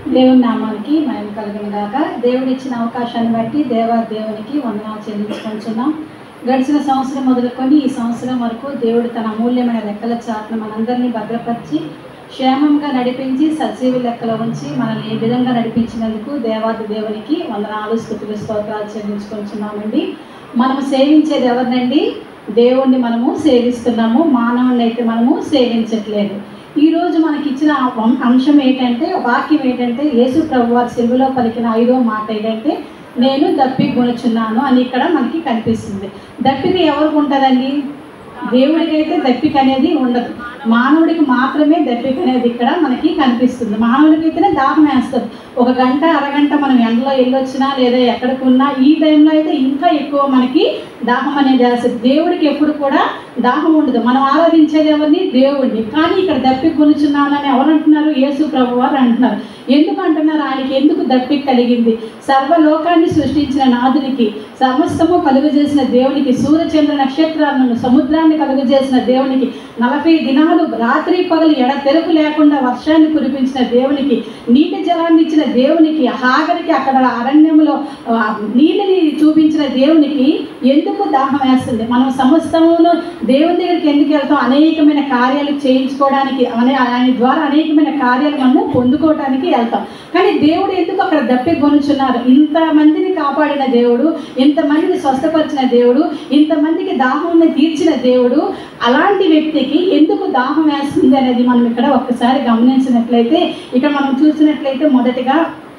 దేవుని నామానికి మనం కలిగిన గాక దేవుడు ఇచ్చిన అవకాశాన్ని బట్టి దేవా దేవునికి వందనాలు చెల్లించుకుంటున్నాం గడిచిన సంవత్సరం మొదలుకొని ఈ సంవత్సరం వరకు దేవుడు తన అమూల్యమైన లెక్కల చాటును మనందరినీ భద్రపరిచి క్షేమంగా నడిపించి సజీవి లెక్కలో ఉంచి మనల్ని ఏ విధంగా నడిపించినందుకు దేవాది దేవునికి వందనాలు స్థుతులు స్తోత్రాలు చెల్లించుకుంటున్నామండి మనము సేవించేది ఎవరినండి దేవుణ్ణి మనము సేవిస్తున్నాము మానవుని అయితే మనము సేవించట్లేదు ఈ రోజు మనకి ఇచ్చిన వం- అంశం ఏంటంటే వాక్యం ఏంటంటే యేసు ప్రభు వారి సెలవులో పలికిన ఐదో మాట ఏంటంటే నేను దప్పి గుణచున్నాను అని ఇక్కడ మనకి కనిపిస్తుంది దప్పిక ఎవరికి ఉంటుందండి దేవుడికైతే దప్పిక అనేది ఉండదు మానవుడికి మాత్రమే దప్పిక అనేది ఇక్కడ మనకి కనిపిస్తుంది మానవుడికైతేనే దాహం వేస్తుంది ఒక గంట అరగంట మనం ఎండలో వెళ్ళొచ్చినా లేదా ఎక్కడికి ఉన్నా ఈ టైంలో అయితే ఇంకా ఎక్కువ మనకి దాహం అనేది వేస్తుంది దేవుడికి ఎప్పుడు కూడా దాహం ఉండదు మనం ఆరాధించేది ఎవరిని దేవుడిని కానీ ఇక్కడ దప్పి కొనుచున్నానని ఎవరు అంటున్నారు యేసు ప్రభు వారు అంటున్నారు ఎందుకు అంటున్నారు ఆయనకి ఎందుకు దప్పి కలిగింది సర్వలోకాన్ని సృష్టించిన నాదునికి సమస్తము కలుగజేసిన దేవునికి సూర్యచంద్ర నక్షత్రాలను సముద్రాన్ని కలుగజేసిన దేవునికి నలభై దినాలు రాత్రి పగలు ఎడ తెరుపు లేకుండా వర్షాన్ని కురిపించిన దేవునికి నీటి జలాన్ని ఇచ్చిన దేవునికి హాగరికి అక్కడ అరణ్యంలో ఆ, నీళ్ళని చూపించిన దేవునికి ఎందుకు దాహం వేస్తుంది మనం సమస్తమును దేవుని దగ్గరికి ఎందుకు వెళ్తాం అనేకమైన కార్యాలు చేయించుకోవడానికి అనే ఆయన ద్వారా అనేకమైన కార్యాలు మనము పొందుకోవడానికి వెళ్తాం కానీ దేవుడు ఎందుకు అక్కడ దప్పి కొనుచున్నారు ఇంతమందిని కాపాడిన దేవుడు ఇంతమందిని స్వస్థపరిచిన దేవుడు ఇంతమందికి దాహాన్ని తీర్చిన దేవుడు అలాంటి వ్యక్తికి ఎందుకు దాహం వేస్తుంది అనేది మనం ఇక్కడ ఒక్కసారి గమనించినట్లయితే ఇక్కడ మనం చూసినట్లయితే మొదటిగా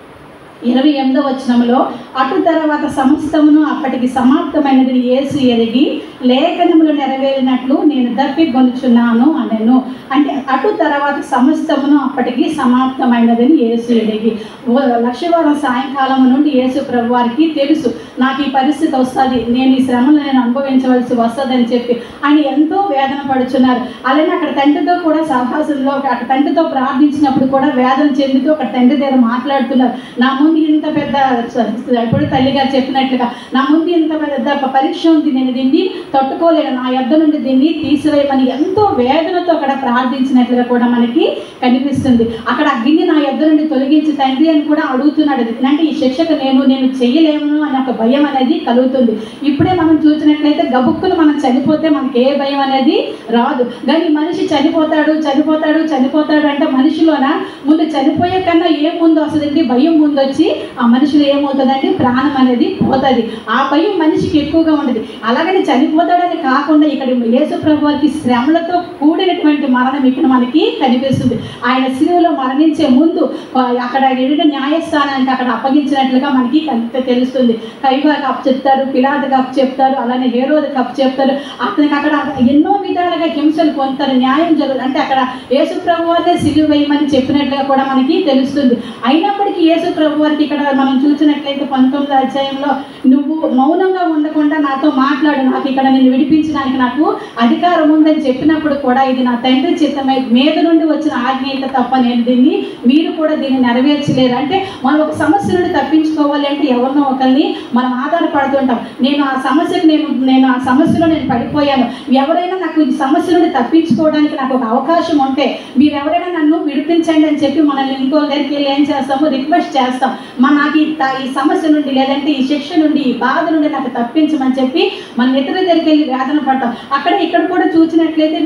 ఇరవై ఎనిమిదో వచనంలో అటు తర్వాత సమస్తమును అప్పటికి సమాప్తమైనది యేసు ఎరిగి లేఖనములు నెరవేరినట్లు నేను దప్పి కొనుచున్నాను అనెను అంటే అటు తర్వాత సమస్తమును అప్పటికి సమాప్తమైనదని యేసు ఎరిగి ఓ లక్షవారం సాయంకాలం నుండి యేసు ప్రభు వారికి తెలుసు నాకు ఈ పరిస్థితి వస్తుంది నేను ఈ శ్రమను నేను అనుభవించవలసి వస్తుందని చెప్పి ఆయన ఎంతో వేదన పడుచున్నారు అలానే అక్కడ తండ్రితో కూడా సహవాసంలో అక్కడ తండ్రితో ప్రార్థించినప్పుడు కూడా వేదన చెందుతూ అక్కడ తండ్రి దగ్గర మాట్లాడుతున్నారు నా ముందు ఇంత పెద్ద ఇప్పుడు తల్లిగా చెప్పినట్లుగా నా ముందు ఇంత పెద్ద పరీక్ష ఉంది నేను దీన్ని తట్టుకోలేను నా యొద్ద నుండి దీన్ని తీసివేయమని ఎంతో వేదనతో అక్కడ ప్రార్థించినట్లుగా కూడా మనకి కనిపిస్తుంది అక్కడ ఆ గిన్నె నా యొద్ద నుండి తొలగించి తండ్రి అని కూడా అడుగుతున్నాడు అంటే ఈ శిక్షకు నేను నేను చెయ్యలేను అనే ఒక భయం అనేది కలుగుతుంది ఇప్పుడే మనం చూసినట్లయితే గబుక్కులు మనం చనిపోతే మనకి ఏ భయం అనేది రాదు కానీ మనిషి చనిపోతాడు చనిపోతాడు చనిపోతాడు అంటే మనిషిలోన ముందు చనిపోయే కన్నా ఏం ముందు వస్తుందండి భయం ముందు వచ్చి ఆ మనిషిలో ఏమవుతుందండి ప్రాణం అనేది పోతుంది ఆ భయం మనిషికి ఎక్కువగా ఉండదు అలాగని చనిపోతాడని కాకుండా ఇక్కడ యేసు ప్రభు వారికి శ్రమలతో కూడినటువంటి మరణం ఇక్కడ మనకి కనిపిస్తుంది ఆయన శిలువలో మరణించే ముందు ఆ, అక్కడ ఎదుట న్యాయస్థానానికి అక్కడ అప్పగించినట్లుగా మనకి కనిపి తెలుస్తుంది కైవాకి అప్పు చెప్తారు పిలాదకి అప్పు చెప్తారు అలానే హేరోదకి అప్పు చెప్తారు అతనికి అక్కడ ఎన్నో విధాలుగా హింసలు పొందుతారు న్యాయం జరుగుతుంది అంటే అక్కడ యేసు ప్రభు వారినే సిలువ వేయమని చెప్పినట్లుగా కూడా మనకి తెలుస్తుంది అయినప్పటికీ యేసు ప్రభు వారికి ఇక్కడ మనం చూసినట్లయితే పంతొమ్మిది అధ్యాయంలో నువ్వు మౌనంగా ఉండకుండా నాతో మాట్లాడు నాకు ఇక్కడ నేను విడిపించడానికి నాకు అధికారం ఉందని చెప్పినప్పుడు కూడా ఇది నా తండ్రి చిత్తమై మీద నుండి వచ్చిన ఆజ్ఞ అయితే తప్ప నేను దీన్ని మీరు కూడా దీన్ని నెరవేర్చలేరు అంటే మనం ఒక సమస్య నుండి తప్పించుకోవాలి అంటే ఎవరినో ఒకరిని మనం ఆధారపడుతుంటాం నేను ఆ సమస్యకు నేను నేను ఆ సమస్యలో నేను పడిపోయాను ఎవరైనా నాకు ఈ సమస్య నుండి తప్పించుకోవడానికి నాకు ఒక అవకాశం ఉంటే మీరు ఎవరైనా నన్ను విడిపించండి అని చెప్పి మనల్ని ఇంకో దగ్గరికి వెళ్ళి ఏం చేస్తాము రిక్వెస్ట్ చేస్తాం మన నాకు ఈ త- ఈ సమస్య నుండి లేదంటే ఈ శిక్ష నుండి ఈ బాధ నుండి నాకు తప్పించమని చెప్పి మన ఇతరుల దగ్గరికి వెళ్ళి వేదన పడతాం అక్కడ ఇక్కడ కూడా చూసినట్లయితే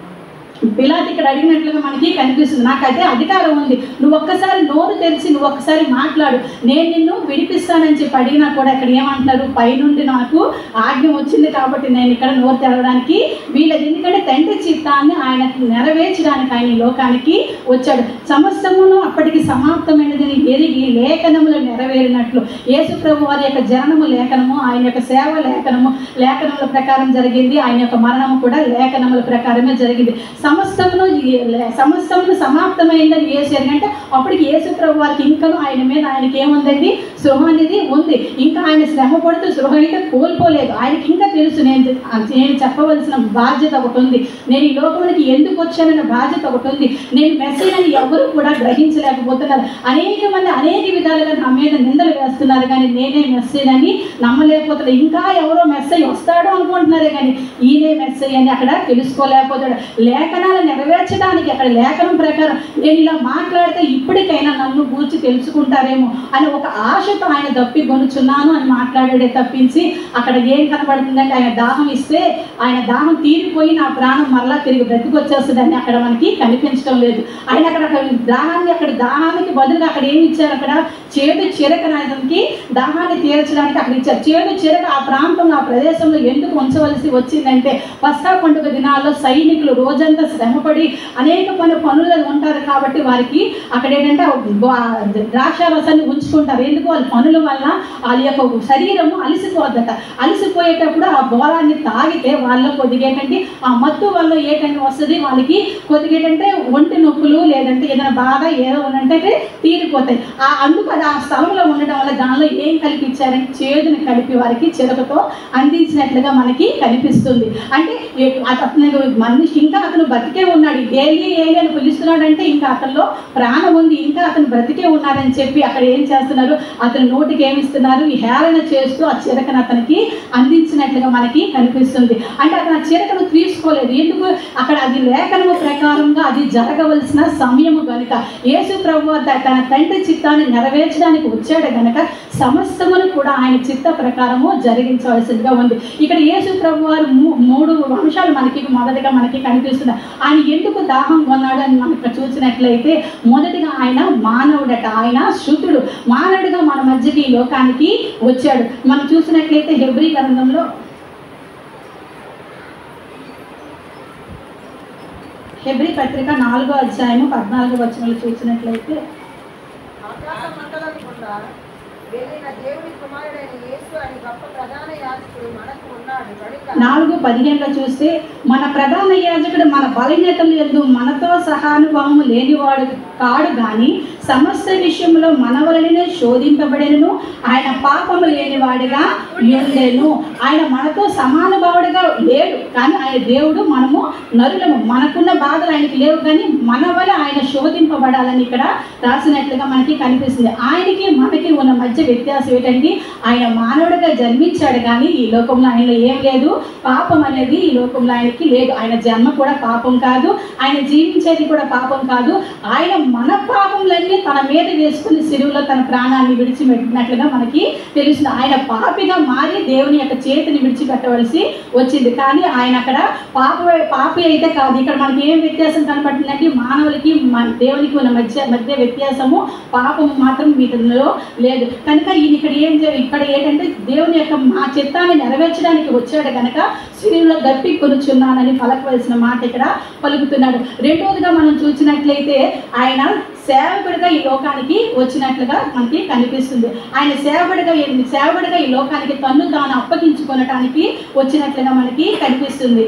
పిలాత్ ఇక్కడ అడిగినట్లుగా మనకి కనిపిస్తుంది నాకైతే అధికారం ఉంది నువ్వు ఒక్కసారి నోరు తెరిచి నువ్వు ఒక్కసారి మాట్లాడు నేను నిన్ను విడిపిస్తానని చెప్పి అడిగినా కూడా ఇక్కడ ఏమంటున్నారు పైనుండి నాకు ఆజ్ఞ వచ్చింది కాబట్టి నేను ఇక్కడ నోరు తెరవడానికి వీళ్ళది ఎందుకంటే తండ్రి చిత్తాన్ని ఆయన నెరవేర్చడానికి ఆయన ఈ లోకానికి వచ్చాడు సమస్తమును అప్పటికి సమాప్తమైనదని ఎరిగి లేఖనములు నెరవేరినట్లు యేసు ప్రభు వారి యొక్క జననము లేఖనము ఆయన యొక్క సేవ లేఖనము లేఖనముల ప్రకారం జరిగింది ఆయన యొక్క మరణము కూడా లేఖనముల ప్రకారమే జరిగింది సమస్తమును ఈ లే- సమస్తమును సమాప్తమైందని యేసు ఎరగంటే అప్పటికి యేసు ప్రభు వారికి ఇంకా ఆయన మీద ఆయనకి ఏముందండి సృహ అనేది ఉంది ఇంకా ఆయన శ్రమ పడుతూ సృహ అయితే కోల్పోలేదు ఆయనకి ఇంకా తెలుసు నేను నేను చెప్పవలసిన బాధ్యత ఒకటి ఉంది నేను ఈ లోకానికి ఎందుకు వచ్చానన్న బాధ్యత ఒకటి ఉంది నేను మెసేజ్ అని ఎవరు కూడా గ్రహించలేకపోతున్నారు అనేక మంది అనేక విధాలుగా నా మీద నిందలు వేస్తున్నారు కానీ నేనే మెసేజ్ అని నమ్మలేకపోతున్నారు ఇంకా ఎవరో మెసేజ్ వస్తాడో అనుకుంటున్నారే కానీ ఈయనే మెసేజ్ అని అక్కడ తెలుసుకోలేకపోతాడు లేఖ లేఖనాలు నెరవేర్చడానికి అక్కడ లేఖనం ప్రకారం నేను ఇలా మాట్లాడితే ఇప్పటికైనా నన్ను గూర్చి తెలుసుకుంటారేమో అని ఒక ఆశతో ఆయన దప్పి కొనుచున్నాను అని మాట్లాడాడే తప్పించి అక్కడ ఏం కనబడుతుందంటే ఆయన దాహం ఇస్తే ఆయన దాహం తీరిపోయి నా ప్రాణం మరలా తిరిగి బ్రతికొచ్చేస్తుందని అక్కడ మనకి కనిపించడం లేదు ఆయన అక్కడ అక్కడ దాహాన్ని అక్కడ దాహానికి బదులుగా అక్కడ ఏమి ఇచ్చారు అక్కడ చేదు చిరక నాయకునికి దాహాన్ని తీర్చడానికి అక్కడ ఇచ్చారు చేదు చిరక ఆ ప్రాంతంలో ఆ ప్రదేశంలో ఎందుకు ఉంచవలసి వచ్చిందంటే పస్కా పండుగ దినాల్లో సైనికులు రోజంతా శ్రమపడి అనేక పని పనులు ఉంటారు కాబట్టి వారికి అక్కడ ఏంటంటే ఆ ద్రాక్ష రసాన్ని ఉంచుకుంటారు ఎందుకు వాళ్ళ పనుల వల్ల వాళ్ళ యొక్క శరీరము అలసిపోద్దట అలసిపోయేటప్పుడు ఆ బోరాన్ని తాగితే వాళ్ళ కొద్దిగా ఏంటంటే ఆ మత్తు వల్ల ఏంటంటే వస్తుంది వాళ్ళకి కొద్దిగా ఏంటంటే ఒంటి నొప్పులు లేదంటే ఏదైనా బాధ ఏదో ఉందంటే తీరిపోతాయి ఆ అందుకు అది ఆ స్థలంలో ఉండడం వల్ల దానిలో ఏం కలిపి ఇచ్చారంటే చేదుని కలిపి వారికి చిరకతో అందించినట్లుగా మనకి కనిపిస్తుంది అంటే ఏ- అతను మనిషి ఇంకా అతను బతికే ఉన్నాడు ఏలి ఏలి అని పిలుస్తున్నాడంటే ఇంకా అతనిలో ప్రాణం ఉంది ఇంకా అతను బ్రతికే ఉన్నాడని చెప్పి అక్కడ ఏం చేస్తున్నారు అతని నోటికి ఏమి ఇస్తున్నారు ఈ హేళన చేస్తూ ఆ చిరకను అతనికి అందించినట్లుగా మనకి కనిపిస్తుంది అంటే అతను ఆ చిరకను తీసుకోలేదు ఎందుకు అక్కడ అది లేఖనము ప్రకారంగా అది జరగవలసిన సమయము కనుక యేసు ప్రభు త- తన తండ్రి చిత్తాన్ని నెరవేర్చడానికి వచ్చాడు కనుక సమస్తమును కూడా ఆయన చిత్త ప్రకారము జరిగించవలసిందిగా ఉంది ఇక్కడ యేసు ప్రభు వారు మూ- మూడు అంశాలు మనకి మొదటిగా మనకి కనిపిస్తుంది ఆయన ఎందుకు దాహం కొన్నాడు అని మనం ఇక్కడ చూసినట్లయితే మొదటిగా ఆయన మానవుడట ఆయన శుద్ధుడు మానవుడిగా మన మధ్యకి ఈ లోకానికి వచ్చాడు మనం చూసినట్లయితే హెబ్రీ గ్రంథంలో హెబ్రీ పత్రిక నాలుగో అధ్యాయము పద్నాలుగో వచనంలో చూసినట్లయితే ఆకాశ మండలం గుండా వెళ్ళిన దేవుని కుమారుడైన యేసు అని గొప్ప ప్రధాన యాజకుడు మనకు ఉన్నాడు కనుక నాలుగు పదిహేనులో చూస్తే మన ప్రధాన యాజకుడు మన బలహీనతలు ఎందు మనతో సహానుభావము లేనివాడు కాడు కానీ సమస్త విషయంలో మన వలననే శోధింపబడినను ఆయన పాపము లేనివాడిగా ఉండేను ఆయన మనతో సమానుభావుడిగా లేడు కానీ ఆయన దేవుడు మనము నరులము మనకున్న బాధలు ఆయనకి లేవు కానీ మన వల్ల ఆయన శోధింపబడాలని ఇక్కడ రాసినట్లుగా మనకి కనిపిస్తుంది ఆయనకి మనకి ఉన్న మధ్య వ్యత్యాసం ఏంటంటే ఆయన మానవుడిగా జన్మించాడు కానీ ఈ లోకంలో ఆయనలో ఏం లేదు పాపం అనేది ఈ లోకంలో ఆయనకి లేదు ఆయన జన్మ కూడా పాపం కాదు ఆయన జీవించేది కూడా పాపం కాదు ఆయన మన పాపములన్నీ తన మీద వేసుకుని సిరువులో తన ప్రాణాన్ని విడిచిపెట్టినట్లుగా మనకి తెలుస్తుంది ఆయన పాపిగా మారి దేవుని యొక్క చేతిని విడిచిపెట్టవలసి వచ్చింది కానీ ఆయన అక్కడ పాప పాపి అయితే కాదు ఇక్కడ మనకి ఏం వ్యత్యాసం కనబడుతుందంటే మానవులకి మన దేవునికి ఉన్న మధ్య మధ్య వ్యత్యాసము పాపము మాత్రం వీటిలో లేదు కనుక ఈయన ఇక్కడ ఏం చే- ఇక్కడ ఏంటంటే దేవుని యొక్క మా చిత్తాన్ని నెరవేర్చడానికి వచ్చాడు కనుక శరీరంలో దప్పి కొనుచున్నానని పలకవలసిన మాట ఇక్కడ పలుకుతున్నాడు రెండవదిగా మనం చూసినట్లయితే ఆయన సేవకుడిగా ఈ లోకానికి వచ్చినట్లుగా మనకి కనిపిస్తుంది ఆయన సేవకుడిగా సేవకుడిగా ఈ లోకానికి తన్ను తాను అప్పగించుకొనటానికి వచ్చినట్లుగా మనకి కనిపిస్తుంది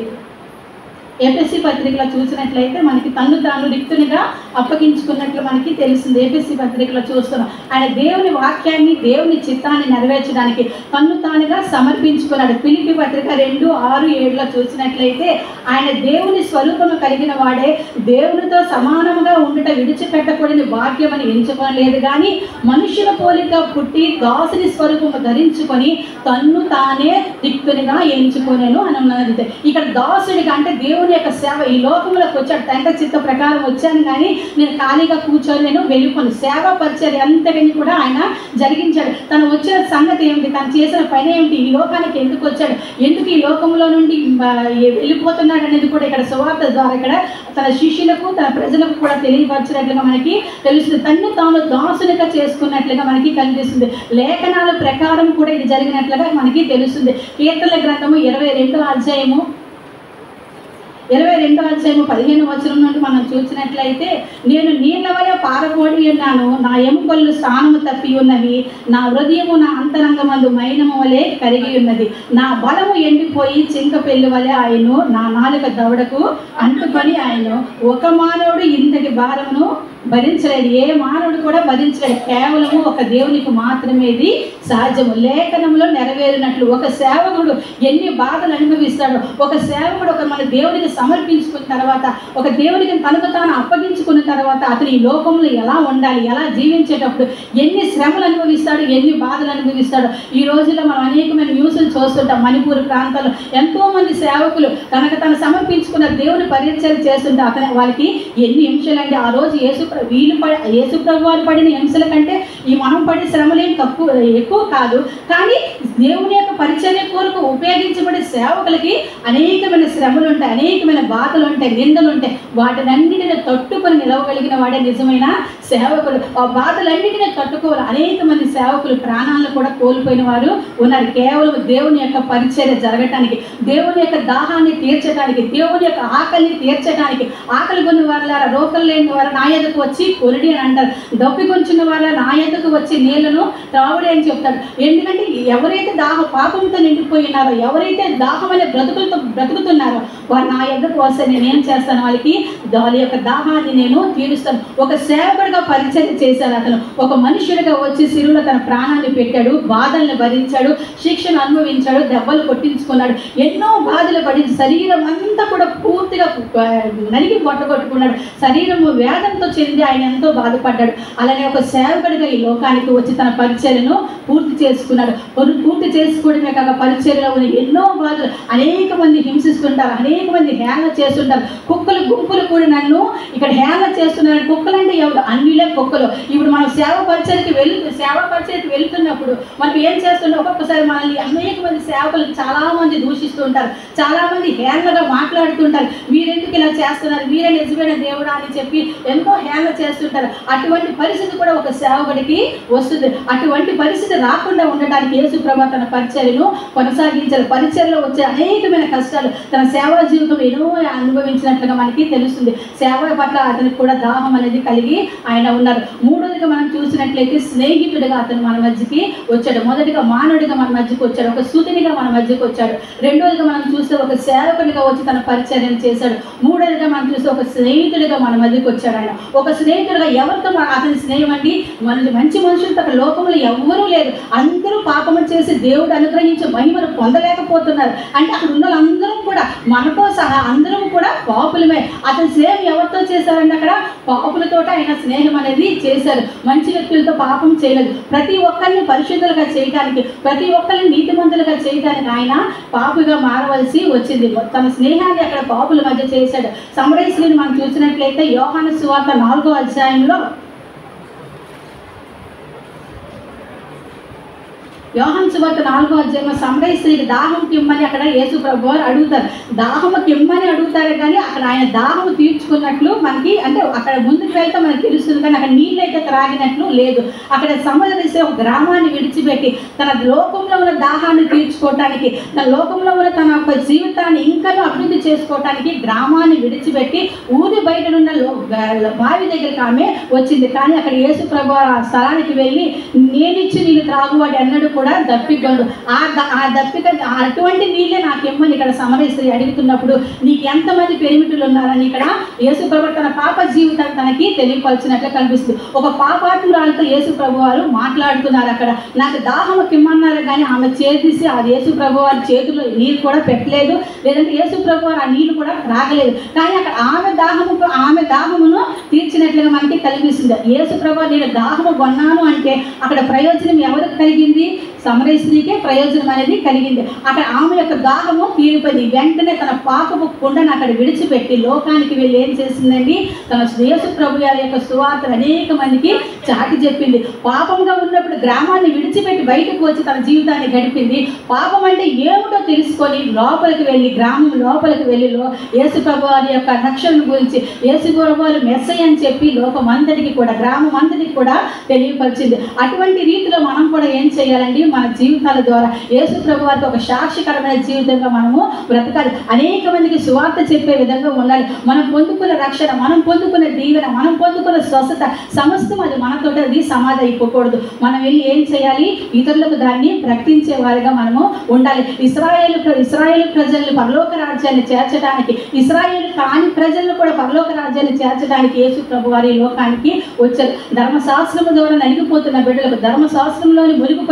ఏపీసీ పత్రికలో చూసినట్లయితే మనకి తన్ను తాను రిక్తునిగా అప్పగించుకున్నట్లు మనకి తెలుస్తుంది ఏపీసీ పత్రికలో చూస్తున్నాం ఆయన దేవుని వాక్యాన్ని దేవుని చిత్తాన్ని నెరవేర్చడానికి తన్ను తానుగా సమర్పించుకున్నాడు పిలిపి పత్రిక రెండు ఆరు ఏడులో చూసినట్లయితే ఆయన దేవుని స్వరూపము కలిగిన వాడే దేవునితో సమానముగా ఉండుట విడిచిపెట్టకూడని భాగ్యమని ఎంచుకోలేదు కానీ మనుషుల పోలిక పుట్టి దాసుని స్వరూపము ధరించుకొని తన్ను తానే దిక్కునిగా ఎంచుకొనేను అని ఉన్నది ఇక్కడ దాసుడిగా అంటే దేవుని యొక్క సేవ ఈ లోకంలోకి వచ్చాడు తండ్రి చిత్త ప్రకారం వచ్చాను కానీ నేను ఖాళీగా కూర్చొని నేను వెళ్ళిపోను సేవ పరిచయం అంతటిని కూడా ఆయన జరిగించాడు తను వచ్చిన సంగతి ఏమిటి తను చేసిన పని ఏమిటి ఈ లోకానికి ఎందుకు వచ్చాడు ఎందుకు ఈ లోకంలో నుండి ఆ, వెళ్ళిపోతున్నాడు అనేది కూడా ఇక్కడ సువార్త ద్వారా ఇక్కడ తన శిష్యులకు తన ప్రజలకు కూడా తెలియపరిచినట్లుగా మనకి తెలుస్తుంది తన్ను తాను దాసునిగా చేసుకున్నట్లుగా మనకి కనిపిస్తుంది లేఖనాల ప్రకారం కూడా ఇది జరిగినట్లుగా మనకి తెలుస్తుంది కీర్తన గ్రంథము ఇరవై రెండో అధ్యాయము ఇరవై రెండో అధ్యాయము పదిహేను వచనం నుండి మనం చూసినట్లయితే నేను నీళ్ళ వలె పారబోడి ఉన్నాను నా ఎముకలు స్థానము తప్పి ఉన్నవి నా హృదయము నా అంతరంగమందు మైనము వలె కరిగి ఉన్నది నా బలము ఎండిపోయి చింక పెళ్లి వలె ఆయను నా నాలుక దవడకు అంటుకొని ఆయను ఒక మానవుడు ఇంతటి భారమును భరించలేడు ఏ మానవుడు కూడా భరించలేడు కేవలము ఒక దేవునికి మాత్రమే ఇది సాధ్యము లేఖనంలో నెరవేరినట్లు ఒక సేవకుడు ఎన్ని బాధలు అనుభవిస్తాడో ఒక సేవకుడు ఒక మన దేవునికి సమర్పించుకున్న తర్వాత ఒక దేవునికి తనకు తాను అప్పగించుకున్న తర్వాత అతను ఈ లోకంలో ఎలా ఉండాలి ఎలా జీవించేటప్పుడు ఎన్ని శ్రమలు అనుభవిస్తాడు ఎన్ని బాధలు అనుభవిస్తాడు ఈ రోజుల్లో మనం అనేకమైన న్యూస్లు చూస్తుంటాం మణిపూర్ ప్రాంతాల్లో ఎంతో మంది సేవకులు తనకు తను సమర్పించుకున్న దేవుని పరిచయం చేస్తుంటే అతని వాళ్ళకి ఎన్ని హింసలండి ఆ రోజు యేసు ప్ర- వీళ్ళు ప యేసు ప్రభు వారు పడిన హింసల కంటే ఈ మనం పడే శ్రమలేం తక్కువ ఎక్కువ కాదు కానీ దేవుని యొక్క పరిచర్య కొరకు ఉపయోగించబడే సేవకులకి అనేకమైన శ్రమలు ఉంటాయి అనేకమైన బాధలు ఉంటాయి నిందలు ఉంటాయి వాటినన్నిటిని తట్టుకొని నిలవగలిగిన వాడే నిజమైన సేవకులు ఆ బాధలన్నిటిని తట్టుకోవాలి అనేక మంది సేవకులు ప్రాణాలను కూడా కోల్పోయిన వారు ఉన్నారు కేవలం దేవుని యొక్క పరిచర్య జరగటానికి దేవుని యొక్క దాహాన్ని తీర్చడానికి దేవుని యొక్క ఆకలిని తీర్చడానికి ఆకలి కొన్ని వాళ్ళ రోకలు లేని వారు నా ఎదుకు వచ్చి కొలిడి అని అంటారు దప్పి కొంచిన వాళ్ళ నా ఎదుకు వచ్చి నీళ్లను త్రావుడి అని చెప్తాడు ఎందుకంటే ఎవరైతే దాహ పాపంతో నిండిపోయి ఉన్నారో ఎవరైతే దాహమైన బ్రతుకులతో బ్రతుకుతున్నారో వారు నా ఎద్దకు వస్తే నేను ఏం చేస్తాను వాళ్ళకి వాళ్ళ యొక్క దాహాన్ని నేను తీరుస్తాను ఒక సేవకుడిగా పరిచయం చేశాడు అతను ఒక మనుషుడిగా వచ్చి సిరువులో తన ప్రాణాన్ని పెట్టాడు బాధల్ని భరించాడు శిక్షను అనుభవించాడు దెబ్బలు కొట్టించుకున్నాడు ఎన్నో బాధలు పడి శరీరం అంతా కూడా పూర్తిగా ఆ, నలిగి కొట్టగొట్టుకున్నాడు శరీరము వేదంతో చెంది ఆయన ఎంతో బాధపడ్డాడు అలానే ఒక సేవకుడిగా ఈ లోకానికి వచ్చి తన పరిచర్యను పూర్తి చేసుకున్నాడు పూర్- పూర్తి చేసుకోవడమే కాక పరిచర్యలో ఉన్న ఎన్నో బాధలు అనేక మంది హింసిస్తుంటారు అనేక మంది హేళన చేస్తుంటారు కుక్కలు గుంపులు కూడా నన్ను ఇక్కడ హేళన చేస్తున్నారు కుక్కలు అంటే ఎవరు అన్నిలే కుక్కలు ఇప్పుడు మనం సేవ పరిచయకి వెళ్ సేవ పరిచయకి వెళ్తున్నప్పుడు మనం ఏం చేస్తుంటే ఒక్కొక్కసారి మనల్ని అనేక మంది సేవకులు చాలా మంది దూషిస్తూ ఉంటారు చాలా మంది హేళనగా మాట్లాడుతుంటారు మీరెందుకు ఇలా చేస్తున్నారు మీరే నిజమైన దేవుడా అని చెప్పి ఎంతో హేళన చేస్తుంటారు అటువంటి పరిస్థితి కూడా ఒక సేవకుడికి వస్తుంది అటువంటి పరిస్థితి రాకుండా ఉండటానికి యేసు ప్రభు తన పరిచర్యను కొనసాగించారు పరిచర్యలో వచ్చే అనేకమైన కష్టాలు తన సేవా జీవితం ఎన్నో అనుభవించినట్లుగా మనకి తెలుస్తుంది సేవ పట్ల అతనికి కూడా దాహం అనేది కలిగి ఆయన ఉన్నారు మూడోదిగా మనం చూసినట్లయితే స్నేహితుడిగా అతను మన మధ్యకి వచ్చాడు మొదటిగా మానవుడిగా మన మధ్యకి వచ్చాడు ఒక సూతినిగా మన మధ్యకి వచ్చాడు రెండోదిగా మనం చూస్తే ఒక సేవకునిగా వచ్చి తన పరిచర్యను చేశాడు మూడోదిగా మనం చూస్తే ఒక స్నేహితుడిగా మన మధ్యకి వచ్చాడు ఆయన ఒక స్నేహితుడిగా ఎవరితో మన- అతని స్నేహం అండి మన మంచి మనుషులతో అక్కడ లోకంలో ఎవ్వరూ లేరు అందరూ పాపము చేసి దేవుడు అనుగ్రహించే మహిమను పొందలేకపోతున్నారు అంటే అక్కడ ఉన్న వాళ్ళందరం కూడా మనతో సహా అందరం కూడా పాపులమే అతని స్నేహం ఎవరితో చేశారంటే అక్కడ పాపులతో ఆయన స్నేహం అనేది చేశారు మంచి వ్యక్తులతో పాపం చేయలేదు ప్రతి ఒక్కరిని పరిశుద్ధులుగా చేయడానికి ప్రతి ఒక్కరిని నీతిమంతులుగా చేయడానికి ఆయన పాపుగా మారవలసి వచ్చింది తన స్నేహాన్ని అక్కడ పాపుల మధ్య చేశాడు సమరేశ్వరిని మనం చూసినట్లయితే యోహాను సువార్త నాలుగో అధ్యాయంలో యోహన్ సువార్త నాలుగో అధ్యాయంలో సమరేశ్వరికి దాహం కిమ్మని అక్కడ యేసు ప్రభు వారు అడుగుతారు దాహము కిమ్మని అడుగుతారు కానీ అక్కడ ఆయన దాహము తీర్చుకున్నట్లు మనకి అంటే అక్కడ ముందుకు వెళ్తే మనకి తెలుస్తుంది కానీ అక్కడ నీళ్ళు అయితే త్రాగినట్లు లేదు అక్కడ సమరేశ్వరి ఒక గ్రామాన్ని విడిచిపెట్టి తన లోకంలో ఉన్న దాహాన్ని తీర్చుకోవటానికి తన లోకంలో ఉన్న తన యొక్క జీవితాన్ని ఇంకా అభివృద్ధి చేసుకోవటానికి గ్రామాన్ని విడిచిపెట్టి ఊరి బయట ఉన్న లో- గా- బావి దగ్గరికి ఆమె వచ్చింది కానీ అక్కడ యేసు ప్రభు ఆ స్థలానికి వెళ్ళి నేనిచ్చి నీళ్ళు త్రాగువాడు అన్నడు కూడా దప్పికొండు ఆ ద- ఆ దప్పిక ఆ అటువంటి నీళ్ళే నాకు ఇమ్మని ఇక్కడ సమరేశ్వరి అడుగుతున్నప్పుడు నీకు ఎంతమంది పెరిమిటులు ఉన్నారని ఇక్కడ యేసు ప్రభు తన పాప జీవితాన్ని తనకి తెలియపరిచినట్లు కనిపిస్తుంది ఒక పాపాతురాలతో యేసు ప్రభు వారు మాట్లాడుతున్నారు అక్కడ నాకు దాహము కిమ్మన్నారు కానీ ఆమె చేతిసి ఆ యేసు ప్రభు వారి చేతిలో నీరు కూడా పెట్టలేదు లేదంటే యేసు ప్రభు వారు ఆ నీళ్లు కూడా త్రాగలేదు కానీ అక్కడ ఆమె దాహము ఆమె దాహమును తీర్చినట్లుగా మనకి కనిపిస్తుంది యేసు ప్రభు నేను దాహము కొన్నాను అంటే అక్కడ ప్రయోజనం ఎవరికి కలిగింది సమరేశ్వరికే ప్రయోజనం అనేది కలిగింది అక్కడ ఆమె యొక్క దాహము తీరిపోయింది వెంటనే తన పాపపు కుండను అక్కడ విడిచిపెట్టి లోకానికి వెళ్ళి ఏం చేసిందండి తన యేసు ప్రభు గారి యొక్క సువార్త అనేక మందికి చాటి చెప్పింది పాపంగా ఉన్నప్పుడు గ్రామాన్ని విడిచిపెట్టి బయటకు వచ్చి తన జీవితాన్ని గడిపింది పాపం అంటే ఏమిటో తెలుసుకొని లోపలికి వెళ్ళి గ్రామం లోపలికి వెళ్ళి లో- యేసు ప్రభు వారి యొక్క రక్షణ గురించి యేసు ప్రభు వారు మెస్సై అని చెప్పి లోకం అంతటికి కూడా గ్రామం అంతటికి కూడా తెలియపరిచింది అటువంటి రీతిలో మనం కూడా ఏం చేయాలండి మన జీవితాల ద్వారా యేసు ప్రభు వారికి ఒక సాక్షికరమైన జీవితంగా మనము బ్రతకాలి అనేక మందికి సువార్త చెప్పే విధంగా ఉండాలి మనం పొందుకున్న రక్షణ మనం పొందుకున్న దీవెన మనం పొందుకున్న స్వస్థత సమస్తం అది మనతో అది సమాధి అయిపోకూడదు మనం వెళ్ళి ఏం చేయాలి ఇతరులకు దాన్ని ప్రకటించే వారిగా మనము ఉండాలి ఇస్రాయేల్ ప్ర- ఇస్రాయేల్ ప్రజల్ని పరలోక రాజ్యాన్ని చేర్చడానికి ఇస్రాయేల్ కాని ప్రజలను కూడా పరలోక రాజ్యాన్ని చేర్చడానికి యేసు ప్రభు వారి లోకానికి వచ్చారు ధర్మశాస్త్రము ద్వారా నలిగిపోతున్న బిడ్డలకు ధర్మశాస్త్రంలోని మునిగిపోయిన బిడ్డలకు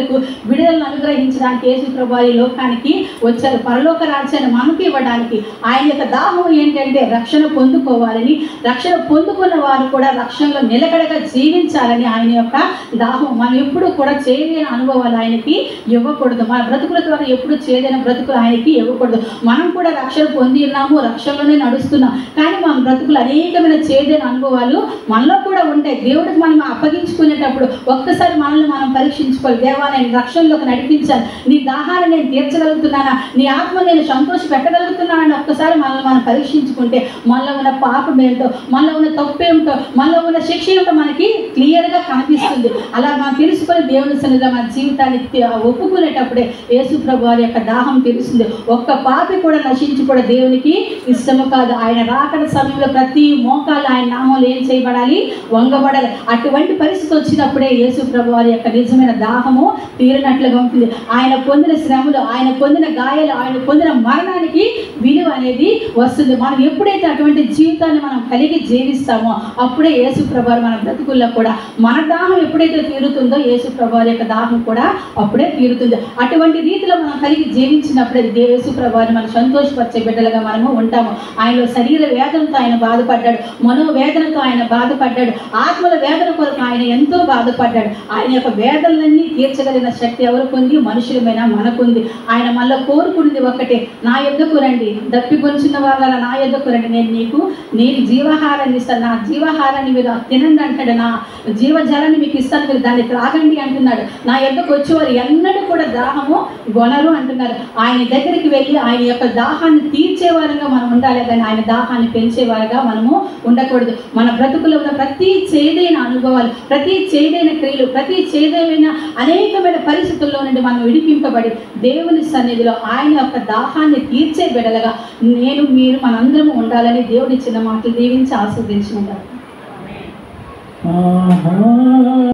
బిడ్డలకు విడుదలను అనుగ్రహించడానికి యేసు ప్రభు ఈ లోకానికి వచ్చారు పరలోక రాజ్యాన్ని మనకి ఇవ్వడానికి ఆయన యొక్క దాహం ఏంటంటే రక్షణ పొందుకోవాలని రక్షణ పొందుకున్న వారు కూడా రక్షణలో నిలకడగా జీవించాలని ఆయన యొక్క దాహం మనం ఎప్పుడు కూడా చేయలేని అనుభవాలు ఆయనకి ఇవ్వకూడదు మన బ్రతుకుల ద్వారా ఎప్పుడు చేయలేని బ్రతుకులు ఆయనకి ఇవ్వకూడదు మనం కూడా రక్షణ పొంది ఉన్నాము రక్షణలోనే నడుస్తున్నాం కానీ మన బ్రతుకులు అనేకమైన చేయలేని అనుభవాలు మనలో కూడా ఉంటాయి దేవుడికి మనం అప్పగించుకునేటప్పుడు ఒక్కసారి మనల్ని మనం పరీక్షించుకోవాలి దేవా నేను రక్షణలోకి నడిపించాను నీ దాహాన్ని నేను తీర్చగలుగుతున్నానా నీ ఆత్మ నేను సంతోష పెట్టగలుగుతున్నానని ఒక్కసారి మనల్ని మనం పరీక్షించుకుంటే మనలో ఉన్న పాపం ఏంటో మనలో ఉన్న తప్పు ఏమిటో మనలో ఉన్న శిక్ష ఏమిటో మనకి క్లియర్గా కనిపిస్తుంది అలా మనం తెలుసుకొని దేవుని సన్నిధిలో మన జీవితాన్ని తి- ఒప్పుకునేటప్పుడే యేసు ప్రభు వారి యొక్క దాహం తెలుస్తుంది ఒక్క పాపి కూడా నశించి కూడా దేవునికి ఇష్టము కాదు ఆయన రాకడ సమయంలో ప్రతి మోకాలు ఆయన నామంలో ఏం చేయబడాలి వంగబడాలి అటువంటి పరిస్థితి వచ్చినప్పుడే యేసు ప్రభు వారి యొక్క నిజమైన దాహము తీరినట్లుగా ఉంటుంది ఆయన పొందిన శ్రమలు ఆయన పొందిన గాయాలు ఆయన పొందిన మరణానికి విలువ అనేది వస్తుంది మనం ఎప్పుడైతే అటువంటి జీవితాన్ని మనం కలిగి జీవిస్తామో అప్పుడే యేసు ప్రభు మన బ్రతుకుల్లో కూడా మన దాహం ఎప్పుడైతే తీరుతుందో యేసు ప్రభు వారి యొక్క దాహం కూడా అప్పుడే తీరుతుంది అటువంటి రీతిలో మనం కలిగి జీవించినప్పుడే దే- యేసు ప్రభు వారిని మనం సంతోషపరిచే బిడ్డలుగా మనము ఉంటాము ఆయనలో శరీర వేదనతో ఆయన బాధపడ్డాడు మనోవేదనతో ఆయన బాధపడ్డాడు ఆత్మల వేదన కొరకు ఆయన ఎంతో బాధపడ్డాడు ఆయన యొక్క వేదనలన్నీ తీర్చగలిగిన శక్తి ఎవరికి ఉంది మనుషులమైన మనకుంది ఆయన మళ్ళీ కోరుకున్నది ఒకటే నా యొద్దకు రండి దప్పి కొంచున్న వాళ్ళ నా యొద్దకు రండి నేను నీకు నేను జీవాహారాన్ని ఇస్తాను నా జీవాహారాన్ని మీరు తినండి అంటాడు నా జీవజలాన్ని మీకు ఇస్తాను మీరు దాన్ని త్రాగండి అంటున్నాడు నా యొద్దకు వచ్చేవారు ఎన్నడూ కూడా దాహము గొనరు అంటున్నారు ఆయన దగ్గరికి వెళ్ళి ఆయన యొక్క దాహాన్ని తీర్చేవారుగా మనం ఉండాలి కానీ ఆయన దాహాన్ని పెంచేవారుగా మనము ఉండకూడదు మన బ్రతుకులో ఉన్న ప్రతి చేదైన అనుభవాలు ప్రతి చేదైన క్రియలు ప్రతి చేదైన అనేకమైన పరిస్థితుల్లో నుండి మనం విడిపింపబడి దేవుని సన్నిధిలో ఆయన యొక్క దాహాన్ని తీర్చే బిడలుగా నేను మీరు మనందరము ఉండాలని దేవుడి చిన్న మాటలు దీవించి ఆస్వాదించుకుంటారు ఆహా